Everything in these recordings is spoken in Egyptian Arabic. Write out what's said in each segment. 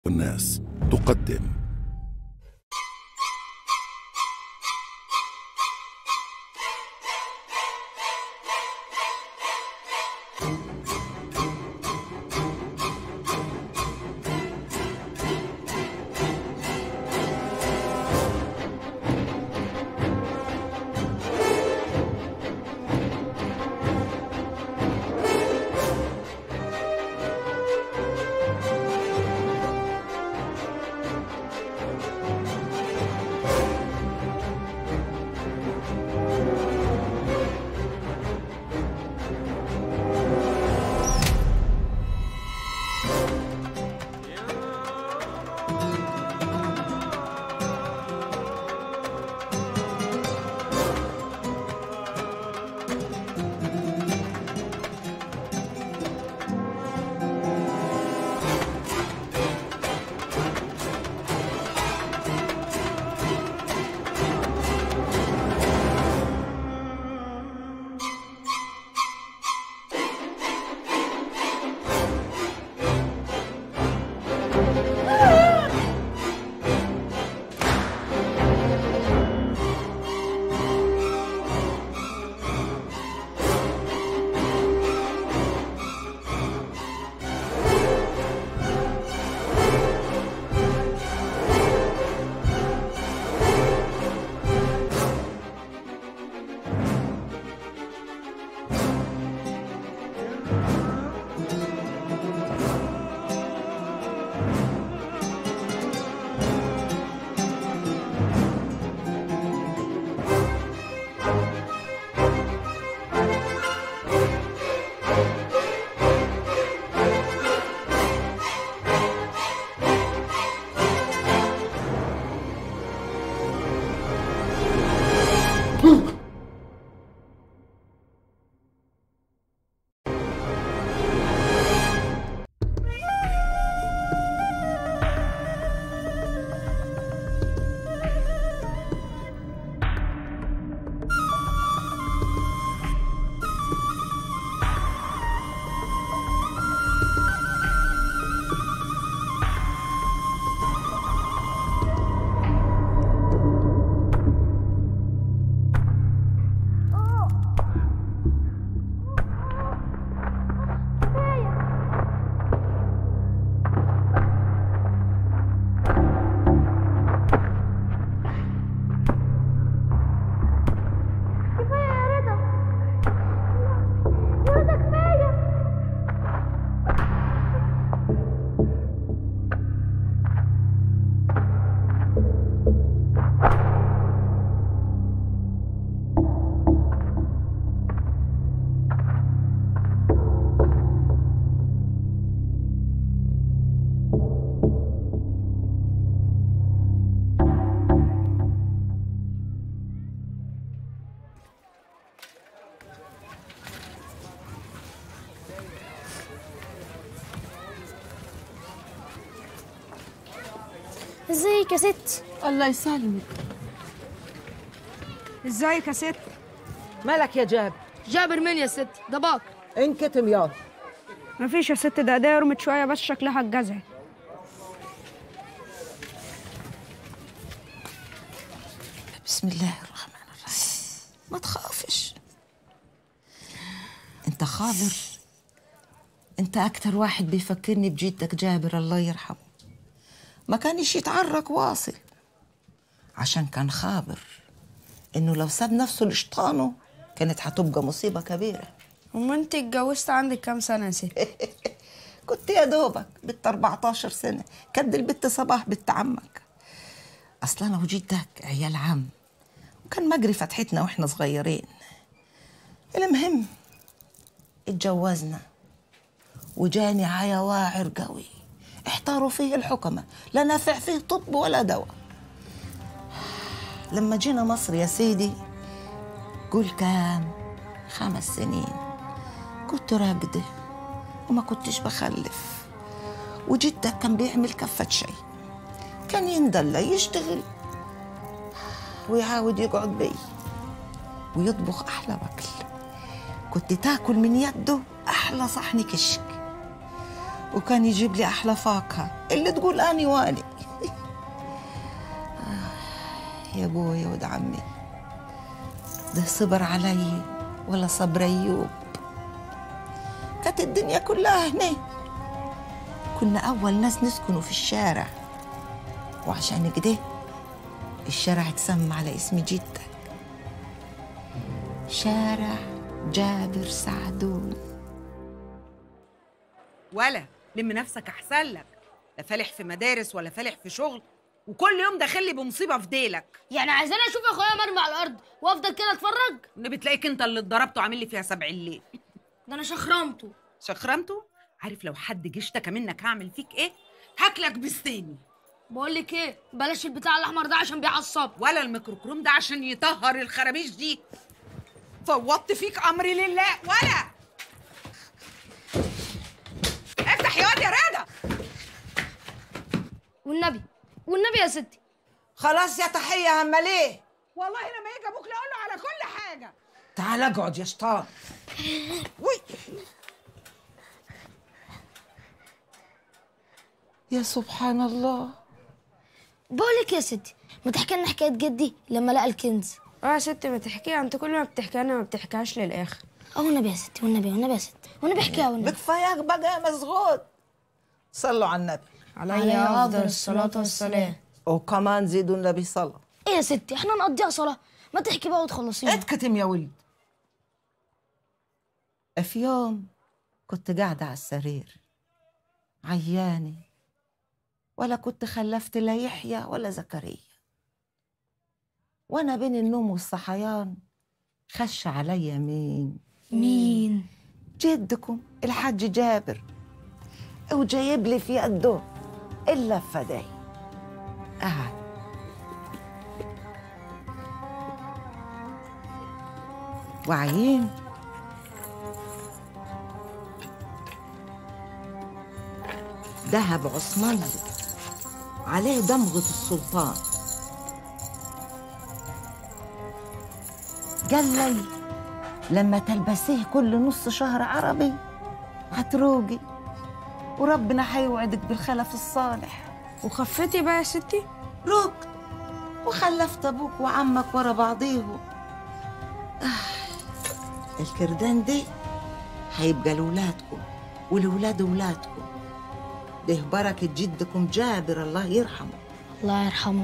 والناس تقدم كفاية يا رضا يا رضا كفاية ازيك يا ست الله يسلمك ازيك يا ست مالك يا جاب جابر مين يا ست ده باك انكتم يا مفيش يا ست ده ايديا رمت شويه بس شكلها اتجزع بسم الله الرحمن الرحيم ما تخافش انت خابر انت اكتر واحد بيفكرني بجدك جابر الله يرحمه ما كانش يتعرك واصل عشان كان خابر انه لو ساب نفسه لشيطانه كانت هتبقى مصيبه كبيره أم أنت اتجوزت عندك كام سنة يا ست؟ كنت يا دوبك بنت 14 سنة كد البت صباح بنت عمك أصل أنا وجدك عيال عم وكان مجري فتحتنا وإحنا صغيرين المهم اتجوزنا وجاني عيا واعر قوي احتاروا فيه الحكمة لا نافع فيه طب ولا دواء لما جينا مصر يا سيدي قول كام خمس سنين كنت راقدة وما كنتش بخلف وجدك كان بيعمل كفة شاي كان يندلع يشتغل ويعاود يقعد بي ويطبخ أحلى أكل كنت تاكل من يده أحلى صحن كشك وكان يجيب لي أحلى فاكهة اللي تقول أني واني آه، يا أبويا ود عمي ده صبر علي ولا صبر أيوب كانت الدنيا كلها هنا كنا أول ناس نسكنوا في الشارع وعشان كده الشارع اتسمى على اسم جدك شارع جابر سعدون ولا لم نفسك احسن لك لا فالح في مدارس ولا فالح في شغل وكل يوم داخل لي بمصيبه في ديلك يعني عايزاني اشوف اخويا مرمي على الارض وافضل كده اتفرج ان بتلاقيك انت اللي اتضربته عامل لي فيها سبع الليل ده انا شخرمته شخرمته عارف لو حد جه اشتكى منك هعمل فيك ايه هاكلك بستاني بقول لك ايه بلاش البتاع الاحمر ده عشان بيعصب ولا الميكروكروم ده عشان يطهر الخرابيش دي فوضت فيك امري لله ولا افتح يا واد يا رضا والنبي والنبي يا ستي خلاص يا تحية هم ليه والله لما يجي ابوك لا اقول له على كل حاجه تعال اقعد يا شطان وي يا سبحان الله بقول لك يا ستي ما تحكي لنا حكايه جدي لما لقى الكنز اه يا ست ما تحكيها انت كل ما بتحكيها انا ما بتحكيهاش للاخر اه والنبي يا ستي والنبي والنبي يا ستي والنبي احكيها والنبي بكفاياك بقى يا مسغود صلوا على النبي علي افضل الصلاه والسلام وكمان زيدوا النبي صلى ايه يا ستي احنا نقضيها صلاه ما تحكي بقى وتخلصينا اتكتم يا ولد في يوم كنت قاعدة على السرير عيانة ولا كنت خلفت لا يحيى ولا زكريا وانا بين النوم والصحيان خش عليا مين مين جدكم الحاج جابر وجايب لي في يده اللفة دي قعد وعيين ذهب عثماني عليه دمغة السلطان قال لي لما تلبسيه كل نص شهر عربي هتروقي وربنا حيوعدك بالخلف الصالح وخفتي بقى يا ستي روقت وخلفت ابوك وعمك ورا بعضيهم آه. الكردان دي هيبقى لولادكم ولولاد ولادكم ده بركة جدكم جابر الله يرحمه الله يرحمه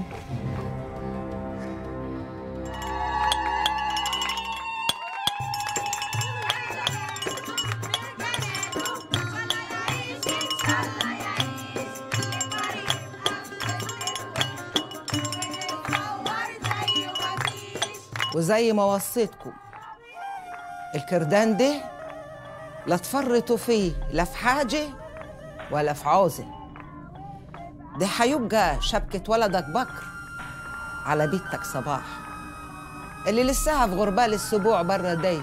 وزي ما وصيتكم الكردان ده لا تفرطوا فيه لا في حاجة ولا في عوزة ده هيبقى شبكة ولدك بكر على بيتك صباح اللي لساها في غربال السبوع برا دي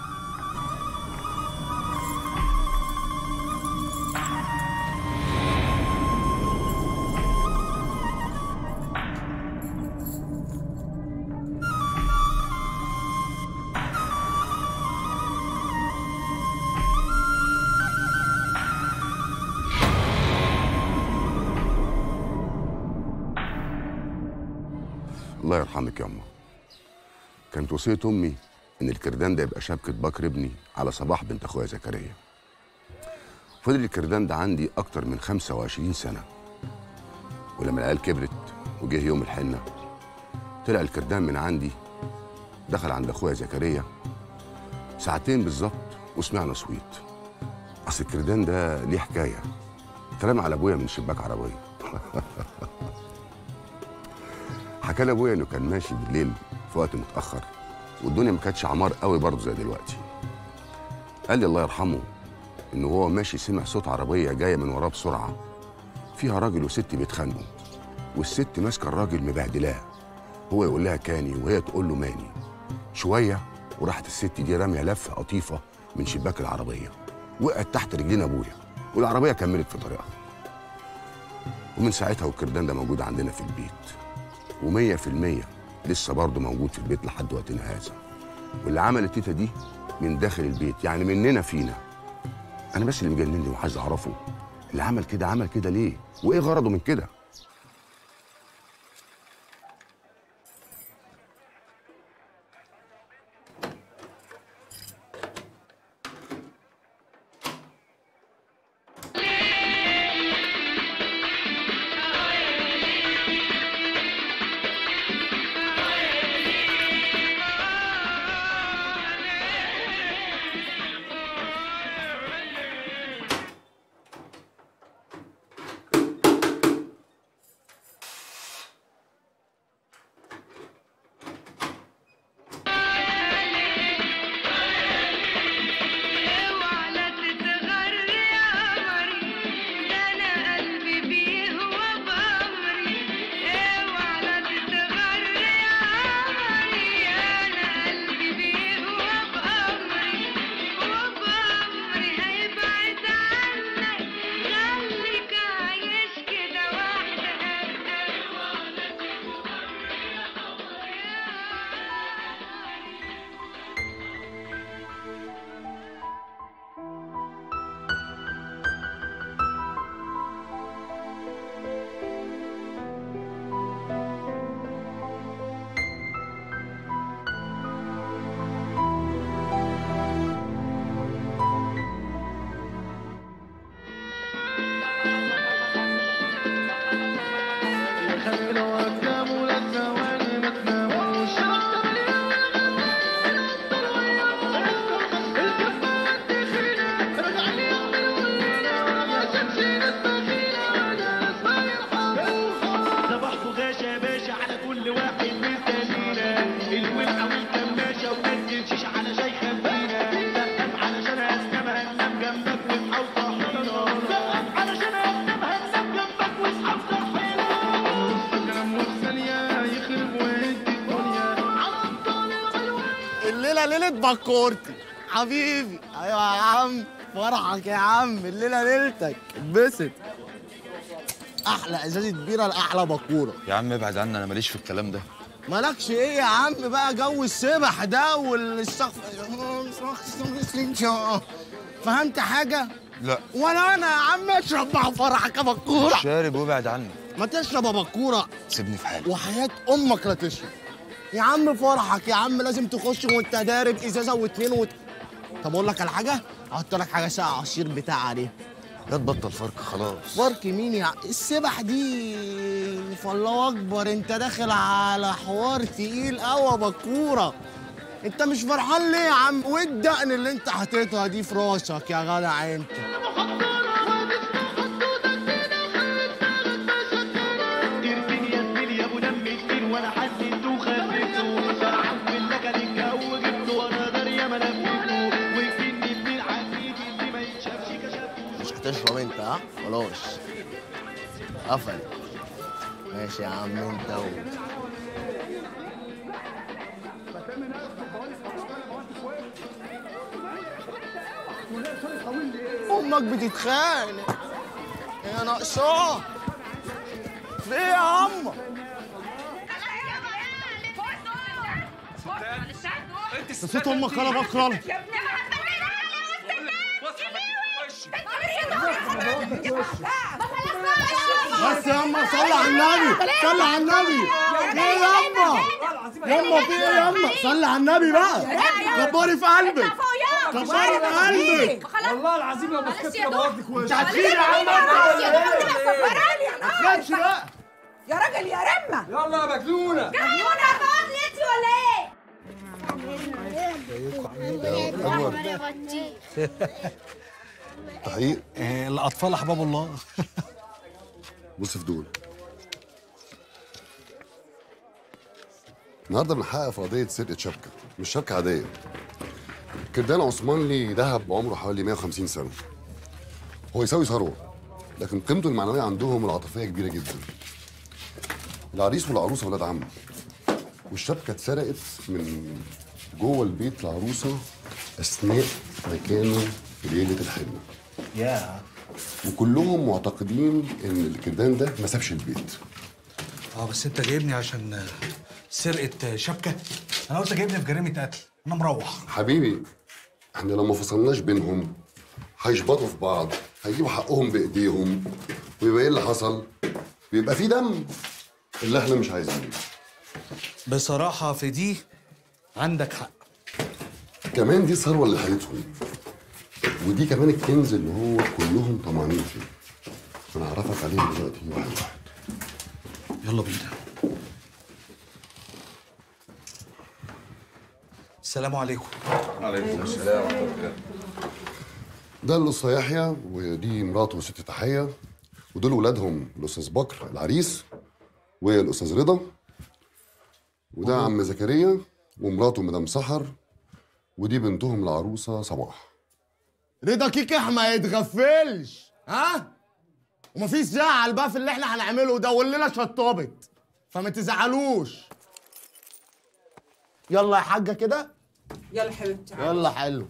الله يرحمك يا أمه كانت وصية أمي إن الكردان ده يبقى شبكة بكر ابني على صباح بنت أخويا زكريا فضل الكردان ده عندي أكتر من 25 سنة ولما العيال كبرت وجه يوم الحنة طلع الكردان من عندي دخل عند أخويا زكريا ساعتين بالظبط وسمعنا صويت أصل الكردان ده ليه حكاية اترمى على أبويا من شباك عربية حكى لي ابويا انه كان ماشي بالليل في وقت متاخر والدنيا ما كانتش عمار قوي برضه زي دلوقتي قال لي الله يرحمه انه هو ماشي سمع صوت عربيه جايه من وراه بسرعه فيها راجل وست بيتخانقوا والست ماسكه الراجل مبهدلاه هو يقول لها كاني وهي تقول له ماني شويه وراحت الست دي راميه لفه قطيفه من شباك العربيه وقعت تحت رجلين ابويا والعربيه كملت في طريقها ومن ساعتها والكردان ده موجود عندنا في البيت ومية في المية لسه برضه موجود في البيت لحد وقتنا هذا واللي عمل التيتا دي من داخل البيت يعني مننا فينا انا بس اللي مجنني وعايز اعرفه اللي عمل كده عمل كده ليه وايه غرضه من كده وعلى تتغر يا قمري ده انا قلبي بيه وبأمري وعلى تتغر يا قمري انا قلبي بيه وبأمري وبأمري هيبعد عنك خليك عايش كده وحدك وعلى تتغر يا قمري صباحكوا غاشا يا باشا على كل واحد مستنينا الولعة والكماشة وما تمشيش على شاي خفينا سقف علشان هننام هننام جنبك واصحى وصحينا سقف علشان هننام هننام جنبك واصحى وصحينا كلام ثانية يخرب ويهد الدنيا على الطالع الليلة ليلة بكورتي حبيبي ايوه يا عم فرحك يا عم الليلة ليلتك اتبسط احلى ازازة بيرة لاحلى بكورة يا عم ابعد عني انا ماليش في الكلام ده مالكش ايه يا عم بقى جو السبح ده والسقف فهمت حاجة؟ لا ولا انا يا عم اشرب مع فرحك يا بكورة شارب وابعد عني ما تشرب يا بكورة سيبني في حالي وحياة امك لا تشرب يا عم فرحك يا عم لازم تخش وانت دارب ازازة واتنين وت... طب اقول لك على حاجة؟ احط لك حاجة ساقعة عصير بتاع عليه لا تبطل فرق خلاص فرق مين يا السبح دي فالله اكبر انت داخل على حوار تقيل قوي يا بكوره انت مش فرحان ليه يا عم والدقن اللي انت حاططها دي في راسك يا جدع انت ترتين يا زميلي يا ابو دم كتير وانا حسيته وخليته فرحان بالله كان الجو جبته وانا داريا ما لفيته ويكفيني اتنين عزيزي اللي ما يتشافش كشفته مش هتشرب انت ها خلاص قفل ماشي يا عم انت و... امك بتتخانق يا ناقصاه في ايه يا عم نسيت امك انا بكره بس يا اما صلي على النبي صلي على النبي في ايه يا اما يما في ايه يا اما صلي على النبي بقى كبري في قلبك كبري في قلبك والله العظيم لو مسكت لو ودك وش انت هتخيل يا عم ما تخافش بقى يا راجل يا رمة يلا يا مجنونه تحقيق الاطفال احباب الله بص في دول النهارده بنحقق في قضيه سرقه شبكه مش شبكه عاديه كردان عثماني ذهب بعمره حوالي 150 سنه هو يساوي ثروه لكن قيمته المعنويه عندهم والعاطفيه كبيره جدا العريس والعروسه ولاد عم والشبكه اتسرقت من جوه البيت العروسه اثناء ما كانوا في ليله الحنه يا وكلهم معتقدين ان الكردان ده ما سابش البيت اه بس انت جايبني عشان آه، سرقه آه، شبكه انا قلت جايبني في جريمه قتل انا مروح حبيبي احنا لو ما فصلناش بينهم هيشبطوا في بعض هيجيبوا حقهم بايديهم ويبقى ايه اللي حصل ويبقى في دم اللي احنا مش عايزينه بصراحه في دي عندك حق كمان دي ثروه اللي خدتهم ودي كمان الكنز اللي هو كلهم طمعانين فيه انا هعرفك عليهم دلوقتي واحد واحد يلا بينا السلام عليكم عليكم السلام ورحمه الله وبركاته ده الاستاذ يحيى ودي مراته ست تحيه ودول ولادهم الاستاذ بكر العريس والاستاذ رضا وده عم زكريا ومراته مدام سحر ودي بنتهم العروسه صباح رضا كيكح ما يتغفلش ها ومفيش زعل بقى في اللي احنا هنعمله ده والليله شطبت فما تزعلوش يلا يا حاجه كده يلا حبيبتي يلا حلو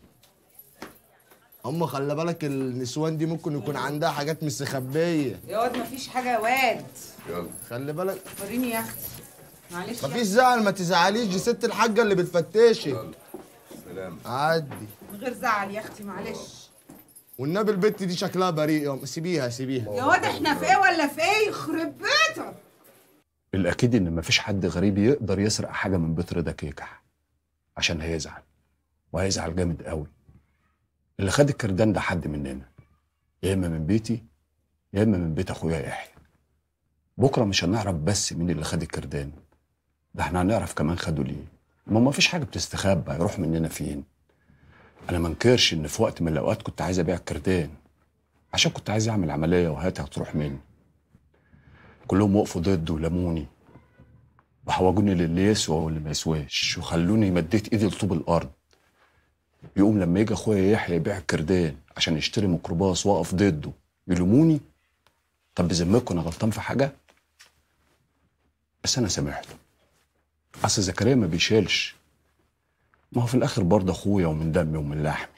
اما خلي بالك النسوان دي ممكن يكون عندها حاجات مستخبيه يا واد مفيش حاجه يا واد يلا خلي بالك وريني يا اختي معلش يا مفيش زعل ما تزعليش دي ست الحاجه اللي بتفتشي سلام عدي من غير زعل يا اختي معلش والنبي البت دي شكلها بريء يا سيبيها سيبيها يا واد احنا في ايه ولا في ايه يخرب بيتك الأكيد إن مفيش حد غريب يقدر يسرق حاجة من بيت رضا كيكح عشان هيزعل وهيزعل جامد قوي اللي خد الكردان ده حد مننا يا إما من بيتي يا إما من بيت أخويا يحيى بكرة مش هنعرف بس مين اللي خد الكردان ده احنا هنعرف كمان خدوا ليه ما مفيش حاجة بتستخبى هيروح مننا فين أنا منكرش إن في وقت من الأوقات كنت عايز أبيع الكردان عشان كنت عايز أعمل عملية وهاتها هتروح مني كلهم وقفوا ضدي ولموني وحوجوني للي يسوى واللي ما يسواش وخلوني مديت ايدي لطوب الارض يقوم لما يجي اخويا يحيى يبيع الكردان عشان يشتري ميكروباص واقف ضده يلوموني طب بذمتكم انا غلطان في حاجه بس انا سامحته اصل زكريا ما بيشيلش ما هو في الاخر برضه اخويا ومن دمي ومن لحمي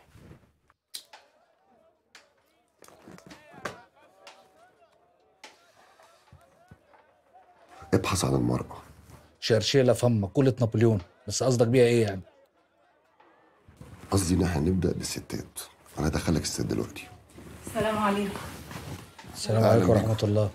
ابحث عن المرأة شرشيلة فم مقولة نابليون بس قصدك بيها ايه يعني؟ قصدي ان احنا نبدا بالستات انا هدخلك الست دلوقتي السلام عليكم السلام أهلا عليكم بيك. ورحمة الله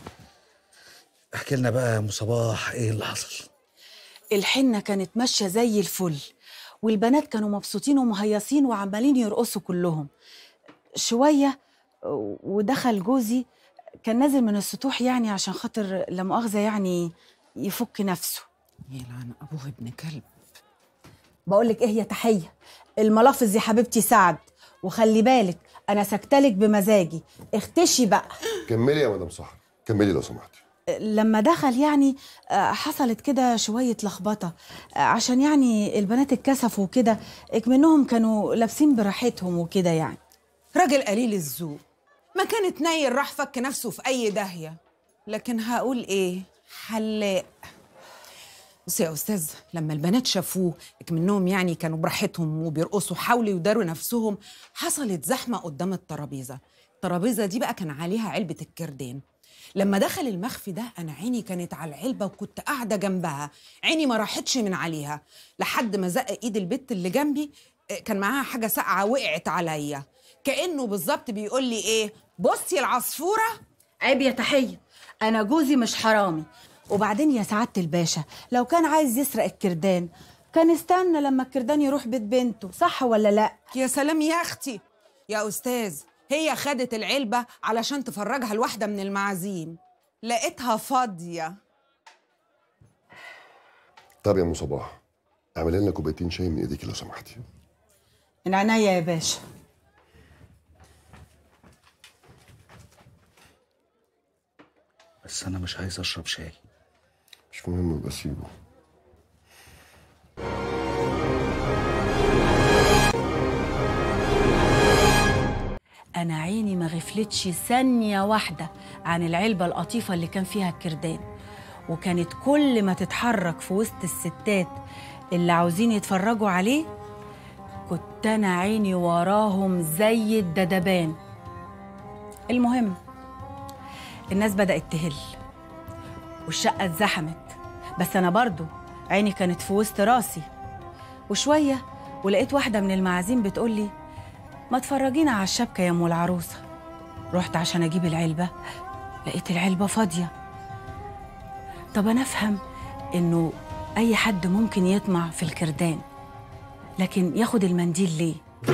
احكي لنا بقى يا ام صباح ايه اللي حصل؟ الحنة كانت ماشية زي الفل والبنات كانوا مبسوطين ومهيصين وعمالين يرقصوا كلهم شوية ودخل جوزي كان نازل من السطوح يعني عشان خاطر لا مؤاخذة يعني يفك نفسه يلعن ابوه ابن كلب بقول لك ايه يا تحية الملافظ يا حبيبتي سعد وخلي بالك انا سكتلك بمزاجي اختشي بقى كملي يا مدام سحر كملي لو سمحتي لما دخل يعني آه، حصلت كده شوية لخبطة آه، عشان يعني البنات اتكسفوا وكده اكمنهم كانوا لابسين براحتهم وكده يعني راجل قليل الذوق ما كانت نايل راح فك نفسه في اي داهيه لكن هقول ايه حلاق بصي يا استاذ لما البنات شافوه منهم يعني كانوا براحتهم وبيرقصوا حاولوا يداروا نفسهم حصلت زحمه قدام الترابيزه الترابيزه دي بقى كان عليها علبه الكردان لما دخل المخفي ده انا عيني كانت على العلبه وكنت قاعده جنبها عيني ما راحتش من عليها لحد ما زق ايد البت اللي جنبي آه، كان معاها حاجه ساقعه وقعت عليا كانه بالظبط بيقول لي ايه بصي العصفوره عيب يا تحية أنا جوزي مش حرامي وبعدين يا سعادة الباشا لو كان عايز يسرق الكردان كان استنى لما الكردان يروح بيت بنته صح ولا لا يا سلام يا اختي يا استاذ هي خدت العلبه علشان تفرجها لواحده من المعازيم لقيتها فاضيه طب يا ام صباح اعملي لنا كوبايتين شاي من ايديكي لو سمحتي من عينيا يا باشا بس انا مش عايز اشرب شاي مش مهم بسيبه أنا عيني ما غفلتش ثانية واحدة عن العلبة القطيفة اللي كان فيها الكردان وكانت كل ما تتحرك في وسط الستات اللي عاوزين يتفرجوا عليه كنت أنا عيني وراهم زي الددبان المهم الناس بدأت تهل والشقة اتزحمت بس أنا برضو عيني كانت في وسط راسي وشوية ولقيت واحدة من المعازيم بتقولي ما تفرجينا على الشبكة يا أم العروسة رحت عشان اجيب العلبه لقيت العلبه فاضيه طب انا افهم انه اي حد ممكن يطمع في الكردان لكن ياخد المنديل ليه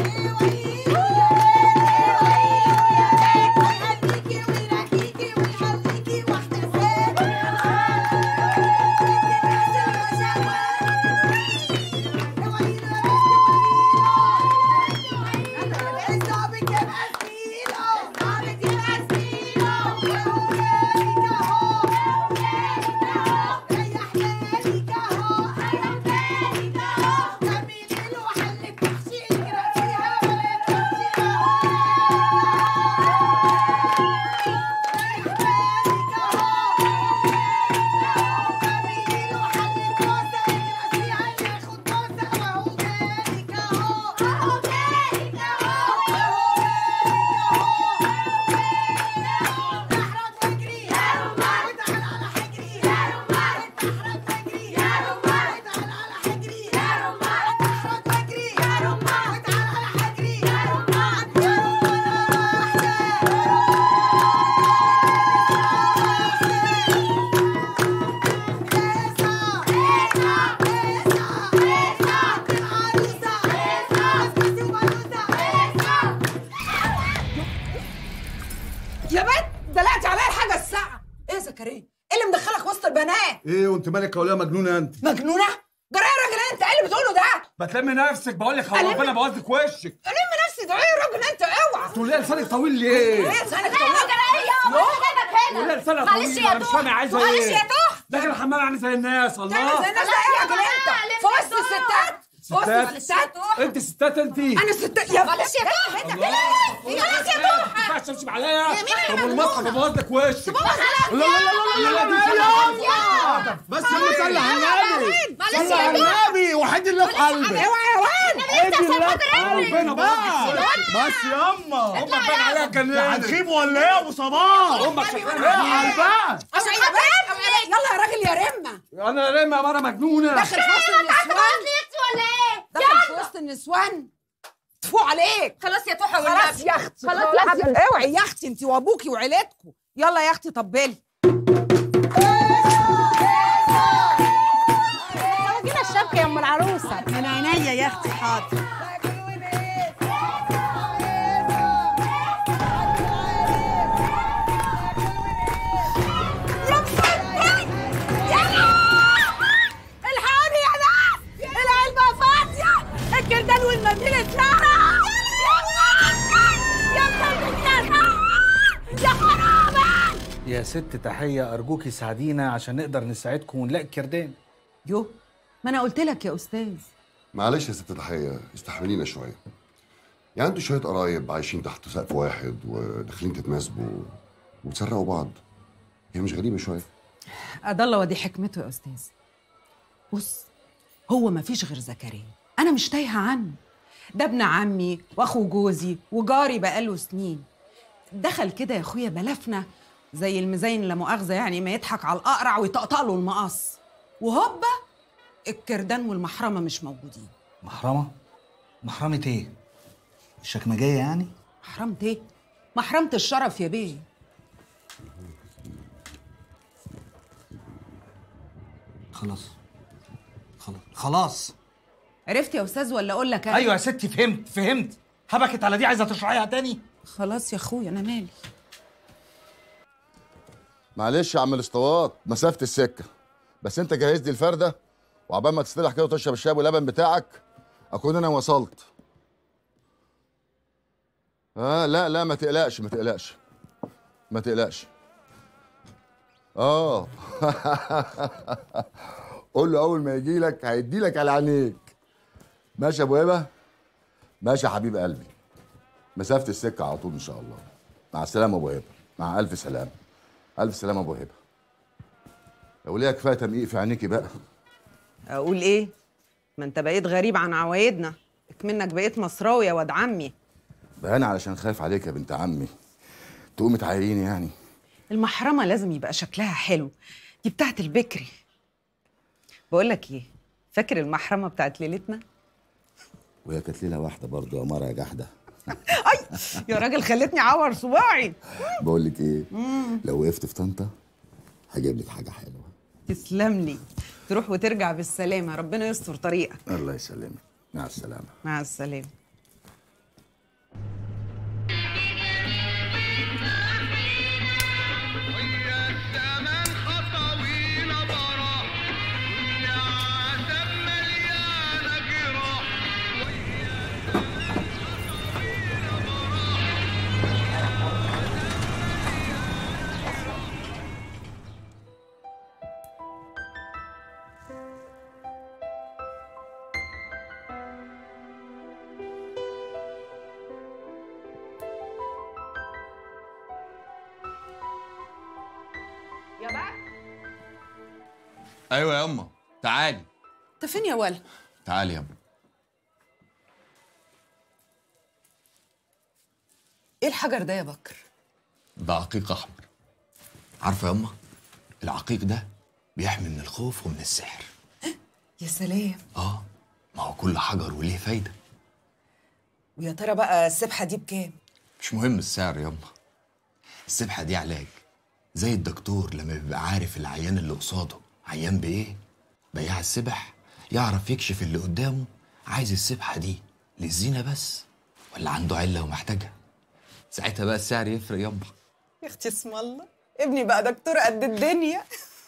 يا بنت دلقتي عليا الحاجه الساعه ايه يا زكريا ايه اللي مدخلك وسط البنات ايه وانت مالك يا وليه مجنونه انت مجنونه ده ايه يا راجل انت ايه اللي بتقوله ده ما تلمي نفسك بقول لك هو ألم- ربنا بوظك وشك الم نفسي ده ايه يا راجل انت اوعى تقول لي لسانك طويل ليه؟ ايه لسانك لا طويل؟ يا جرايه يوه. وانا جايبك تقول لي هنا لسانك معلش طويل يا انا مش توح فاهم عايزه معلش ايه؟ يا توح داخل الحمام يعني زي الناس الله تعمل زي الناس ده ايه يا راجل انت في وسط الستات في وسط ستات الستات انت ستات انت انا ستات يا معلش يا توح انت الله خلاص يا ما توح ينفعش تمشي عليا يا مين اللي طب والمصحف بوظ لك وشك بابا خلاص لا لا لا لا لا لا دي بس يا صلي على النبي معلش صلي يا على توح النبي وحد اللي في قلبك اوعى يا واد حد اللي في ربنا قلبك بقى. بقى بس ياما امك بان عليها كان ايه؟ هتخيب ولا ايه يا ابو صباح؟ امك ايه شغاله على البال؟ عشان يا بنت يلا يا راجل يا رمه انا رمى يا مره مجنونه داخل في وسط النسوان ولا ايه داخل في وسط النسوان تفوق عليك خلاص يا توحه خلاص يا اختي خلاص خلاص يا يا حبيبتي. اوعي يا اختي انت وابوكي وعيلتكم يلا يا اختي طبلي جينا الشبكه يا ام العروسه من عينيا يا اختي حاضر يا مسكين الحقوني يا ناس العلبة فاضية الكردان والمنديل اتسرق يا مسكين يا خرابي يا ست تحية أرجوكي ساعدينا عشان نقدر نساعدكم ونلاقي الكردان يو ما انا قلت لك يا استاذ معلش يا ست تحية استحملينا شوية يعني انتوا شوية قرايب عايشين تحت سقف واحد وداخلين تتناسبوا وتسرقوا بعض هي مش غريبة شوية أضل ودي حكمته يا أستاذ بص هو ما فيش غير زكريا أنا مش تايهة عنه ده ابن عمي وأخو جوزي وجاري بقاله سنين دخل كده يا أخويا بلفنا زي المزين لا مؤاخذة يعني ما يضحك على الأقرع ويطقطق له المقص وهوبا الكردان والمحرمة مش موجودين محرمة؟ محرمة إيه؟ الشكمجية يعني؟ محرمة إيه؟ محرمة الشرف يا بيه خلاص خلاص خلاص عرفت يا أستاذ ولا أقول لك أنا؟ أيوة يا ستي فهمت فهمت حبكت على دي عايزة تشرحيها تاني؟ خلاص يا أخويا أنا مالي معلش يا عم الاسطوات مسافة السكة بس انت جهز لي الفردة وعبال ما تستريح كده وتشرب الشاي واللبن بتاعك اكون انا وصلت اه لا لا ما تقلقش ما تقلقش ما تقلقش اه قول له اول ما يجي لك هيدي لك على عينيك ماشي يا ابو هبه ماشي يا حبيب قلبي مسافة السكة على طول ان شاء الله مع السلامة يا ابو هبه مع الف سلامة الف سلامة يا ابو هبه لو ليها كفايه تمقيق في عينيكي بقى اقول ايه ما انت بقيت غريب عن عوايدنا اكمنك بقيت مصراوي يا واد عمي بقى انا علشان خايف عليك يا بنت عمي تقومي تعايريني يعني المحرمه لازم يبقى شكلها حلو دي بتاعت البكري بقول لك ايه فاكر المحرمه بتاعت ليلتنا وهي كانت ليله واحده برضه يا مره يا جحده يا راجل خلتني اعور صباعي بقول لك ايه مم. لو وقفت في طنطا هجيب لك حاجه حلوه تسلم لي تروح وترجع بالسلامه ربنا يستر طريقك الله يسلمك مع السلامه مع السلامه يا بقى ايوه يا اما تعالي انت فين يا ولا تعالي يا اما ايه الحجر ده يا بكر ده عقيق احمر عارفه يا اما العقيق ده بيحمي من الخوف ومن السحر يا سلام اه ما هو كل حجر وليه فايده ويا ترى بقى السبحه دي بكام مش مهم السعر يا اما السبحه دي علاج زي الدكتور لما بيبقى عارف العيان اللي قصاده عيان بايه بياع السبح يعرف يكشف اللي قدامه عايز السبحه دي للزينه بس ولا عنده عله ومحتاجها ساعتها بقى السعر يفرق يابا يا اختي اسم الله ابني بقى دكتور قد الدنيا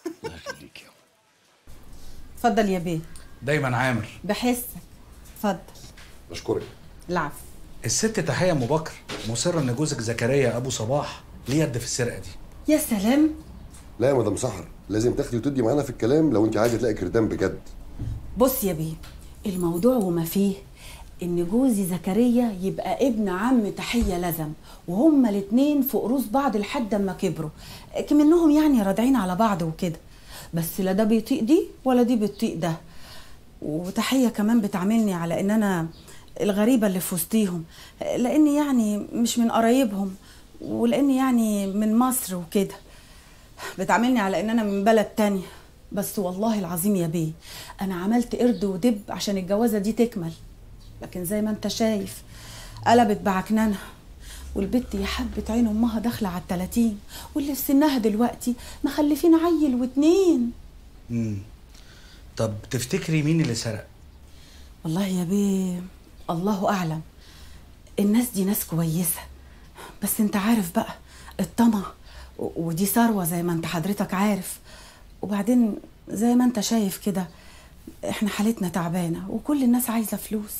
اتفضل يا بيه دايما عامر بحسك اتفضل اشكرك العفو الست تحية ابو بكر مصرة ان جوزك زكريا ابو صباح ليه يد في السرقة دي يا سلام لا يا مدام سحر لازم تاخدي وتدي معانا في الكلام لو انت عايزه تلاقي كردان بجد بص يا بيه الموضوع وما فيه ان جوزي زكريا يبقى ابن عم تحية لزم وهما الاتنين في قروس بعض لحد اما كبروا كمنهم يعني راضعين على بعض وكده بس لا ده بيطيق دي ولا دي بتطيق ده وتحية كمان بتعاملني على ان انا الغريبة اللي في وسطيهم لاني يعني مش من قرايبهم ولاني يعني من مصر وكده بتعاملني على ان انا من بلد تانية بس والله العظيم يا بيه انا عملت قرد ودب عشان الجوازه دي تكمل لكن زي ما انت شايف قلبت بعكننها والبت يا حبة عين امها داخله على التلاتين واللي في سنها دلوقتي مخلفين عيل واتنين امم طب تفتكري مين اللي سرق والله يا بيه الله اعلم الناس دي ناس كويسه بس انت عارف بقى الطمع و- ودي ثروه زي ما انت حضرتك عارف وبعدين زي ما انت شايف كده احنا حالتنا تعبانه وكل الناس عايزه فلوس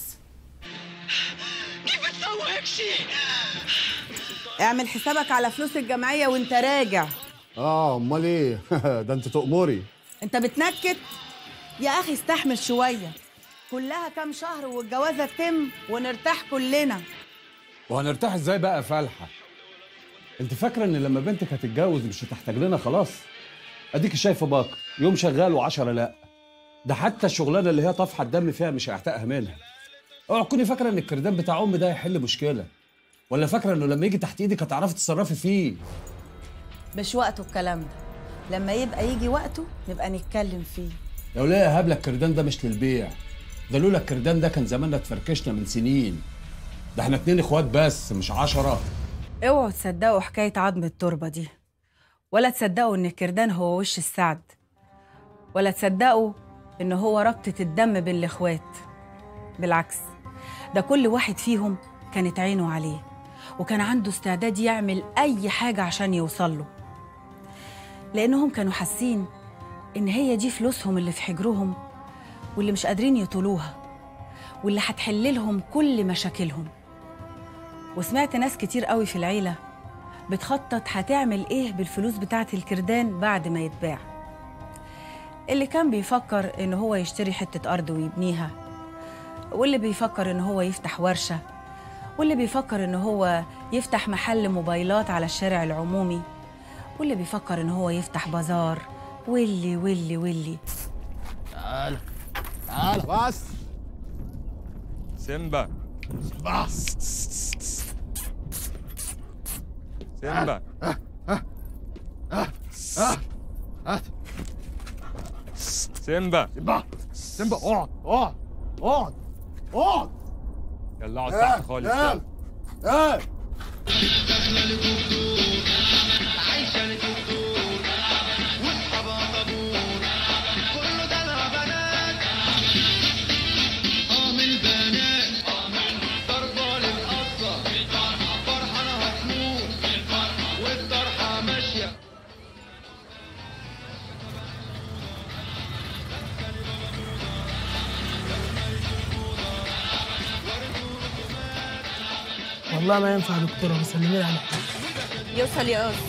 اعمل حسابك على فلوس الجمعية وانت راجع اه امال ايه ده انت تأمري انت بتنكت يا اخي استحمل شوية كلها كام شهر والجوازة تتم ونرتاح كلنا وهنرتاح ازاي بقى يا فالحه انت فاكره ان لما بنتك هتتجوز مش هتحتاج لنا خلاص اديك شايفه باكر يوم شغال وعشرة لا ده حتى الشغلانه اللي هي طافحه الدم فيها مش هيعتقها منها اوعى تكوني فاكره ان الكردان بتاع امي ده هيحل مشكله ولا فاكره انه لما يجي تحت ايدك هتعرفي تتصرفي فيه مش وقته الكلام ده لما يبقى يجي وقته نبقى نتكلم فيه يا وليه يا هبله الكردان ده مش للبيع ده لولا الكردان ده كان زماننا اتفركشنا من سنين ده احنا اتنين اخوات بس مش عشرة اوعوا تصدقوا حكايه عظم التربه دي ولا تصدقوا ان الكردان هو وش السعد ولا تصدقوا ان هو ربطه الدم بين الاخوات بالعكس ده كل واحد فيهم كانت عينه عليه وكان عنده استعداد يعمل اي حاجه عشان يوصل له لانهم كانوا حاسين ان هي دي فلوسهم اللي في حجرهم واللي مش قادرين يطولوها واللي هتحل لهم كل مشاكلهم وسمعت ناس كتير قوي في العيلة بتخطط هتعمل ايه بالفلوس بتاعت الكردان بعد ما يتباع اللي كان بيفكر ان هو يشتري حتة أرض ويبنيها واللي بيفكر ان هو يفتح ورشة واللي بيفكر ان هو يفتح محل موبايلات على الشارع العمومي واللي بيفكر ان هو يفتح بازار واللي واللي واللي تعال تعال بس سيمبا بس سيمبا سيمبا سيمبا سيمبا اقعد اقعد اقعد اقعد يلا اقعد تحت خالص نام يلا ايه داخله لدكتور عايشه لدكتور واصحابها طابور كله ده انا بنات اه من البنات ضربه للقصه فرحانه هتموت والطرحه ماشيه والله ما ينفع يا دكتوره بسلمي لي على حاجه يوصل يا أس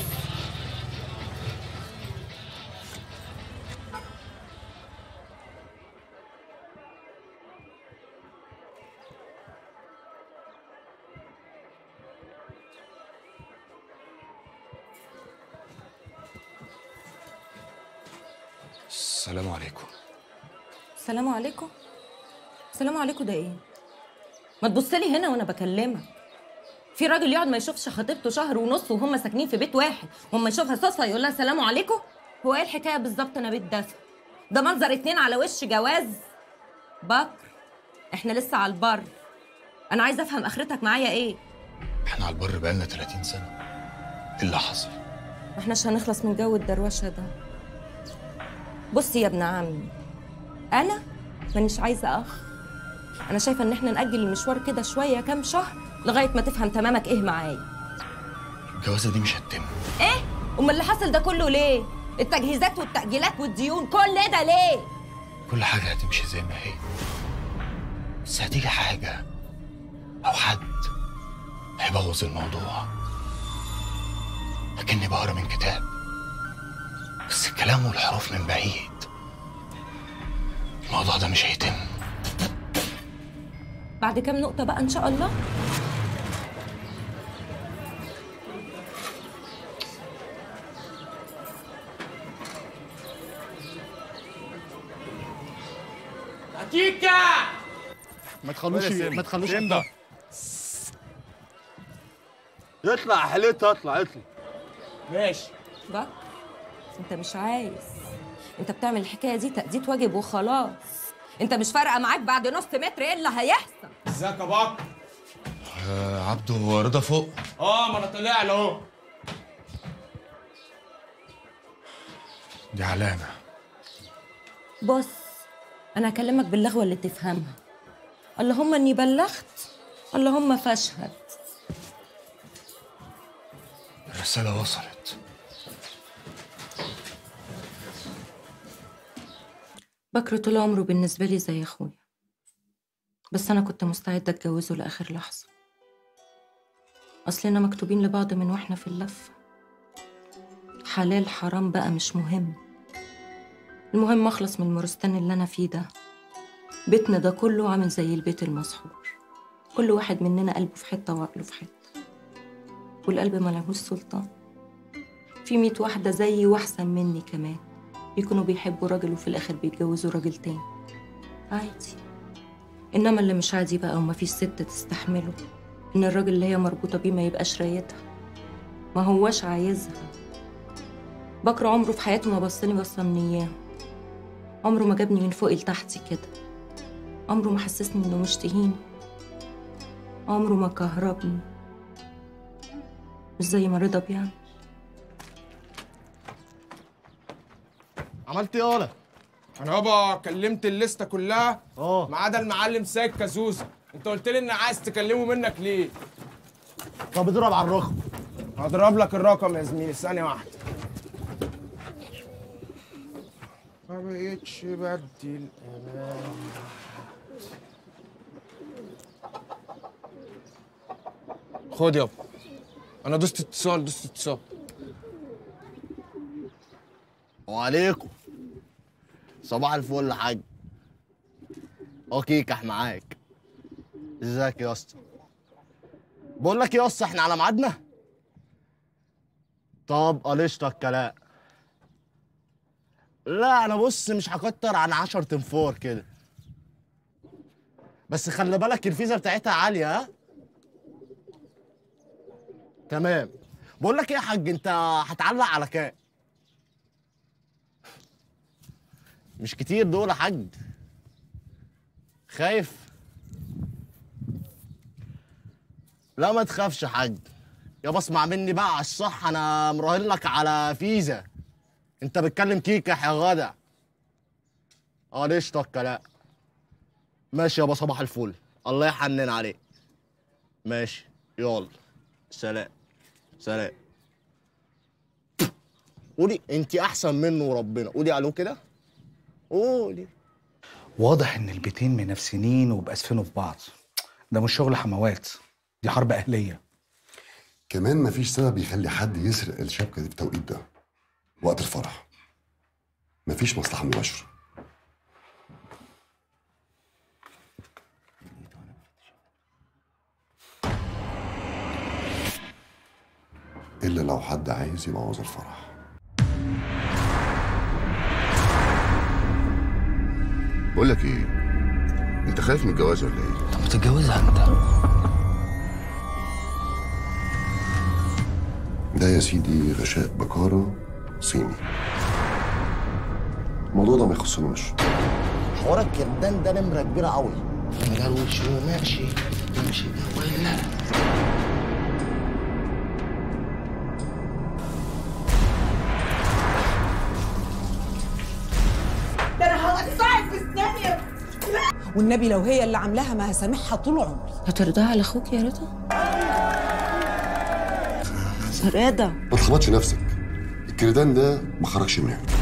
السلام عليكم السلام عليكم السلام عليكم ده ايه ما تبص لي هنا وانا بكلمك في راجل يقعد ما يشوفش خطيبته شهر ونص وهم ساكنين في بيت واحد واما يشوفها صدفه يقول لها السلام عليكم هو ايه الحكايه بالظبط انا بيت دفع ده منظر اتنين على وش جواز بكر احنا لسه على البر انا عايزه افهم اخرتك معايا ايه احنا على البر بقالنا 30 سنه ايه اللي حصل ما احناش هنخلص من جو الدروشه ده بص يا ابن عمي انا مانيش عايزه اخ انا شايفه ان احنا ناجل المشوار كده شويه كام شهر لغايه ما تفهم تمامك ايه معايا الجوازه دي مش هتتم ايه امال اللي حصل ده كله ليه التجهيزات والتاجيلات والديون كل ده ليه كل حاجه هتمشي زي ما هي بس هتيجي حاجه او حد هيبوظ الموضوع لكني بقرا من كتاب بس الكلام والحروف من بعيد الموضوع ده مش هيتم بعد كام نقطه بقى ان شاء الله تيكا ما تخلوش ولا سيمبا. ما تخلوش سيمبا. اطلع يا حليتها اطلع اطلع ماشي بقى انت مش عايز انت بتعمل الحكايه دي تأدية واجب وخلاص انت مش فارقه معاك بعد نص متر ايه اللي هيحصل ازيك يا بكر آه عبده هو رضا فوق اه ما انا طلع له اهو دي علامه بص انا هكلمك باللغوه اللي تفهمها اللهم اني بلغت اللهم فاشهد الرساله وصلت بكر طول عمره بالنسبه لي زي اخويا بس انا كنت مستعده اتجوزه لاخر لحظه اصلنا مكتوبين لبعض من واحنا في اللفه حلال حرام بقى مش مهم المهم اخلص من المورستان اللي انا فيه ده بيتنا ده كله عامل زي البيت المسحور كل واحد مننا قلبه في حته وعقله في حته والقلب ملهوش سلطان في ميت واحده زيي واحسن مني كمان يكونوا بيحبوا راجل وفي الاخر بيتجوزوا راجل تاني عادي انما اللي مش عادي بقى وما فيش ست تستحمله ان الراجل اللي هي مربوطه بيه ما يبقاش رايتها ما هواش عايزها بكر عمره في حياته ما بصني بصه من اياه عمره ما جابني من فوق لتحتي كده عمره ما حسسني انه مشتهيني عمره ما كهربني مش زي ما رضا بيعمل عملت ايه يالا انا يابا كلمت الليسته كلها اه ما عدا المعلم سيد كازوزه انت قلت لي ان عايز تكلمه منك ليه طب اضرب على الرقم هضرب لك الرقم يا زميلي ثانيه واحده ما بقتش بدي الامان خد يابا انا دوست اتصال دوست اتصال وعليكم صباح الفل يا حاج اه كيكح معاك ازيك يا اسطى بقول لك يا اسطى احنا على ميعادنا طب قلشتك الكلام لا انا بص مش هكتر عن 10 تنفور كده بس خلي بالك الفيزا بتاعتها عاليه ها تمام بقول لك ايه يا حاج انت هتعلق على كام مش كتير دول يا حاج خايف لا ما تخافش يا حاج يابا اسمع مني بقى على الصح انا مراهن لك على فيزا انت بتكلم كيكح يا غدا اه قشطه الكلام ماشي يابا صباح الفل الله يحنن عليك ماشي يلا سلام سلام قولي انت احسن منه وربنا قولي الو كده قولي واضح ان البيتين منافسين وبأسفنوا في بعض ده مش شغل حموات دي حرب اهليه كمان مفيش سبب يخلي حد يسرق الشبكه دي في التوقيت ده وقت الفرح مفيش مصلحه مباشره الا لو حد عايز يبوظ الفرح بقول لك ايه انت خايف من الجواز ولا ايه طب ما تتجوزها انت ده يا سيدي غشاء بكاره صيني الموضوع ده ما يخصناش حوار الكردان ده نمره كبيره قوي مجروش وماشي ماشي ولا ده انا هقطعك بسناني والنبي لو هي اللي عاملاها ما هسامحها طول عمري هترضاها على اخوك يا رضا رضا ما تخبطش نفسك الكردان ده ما خرجش من هنا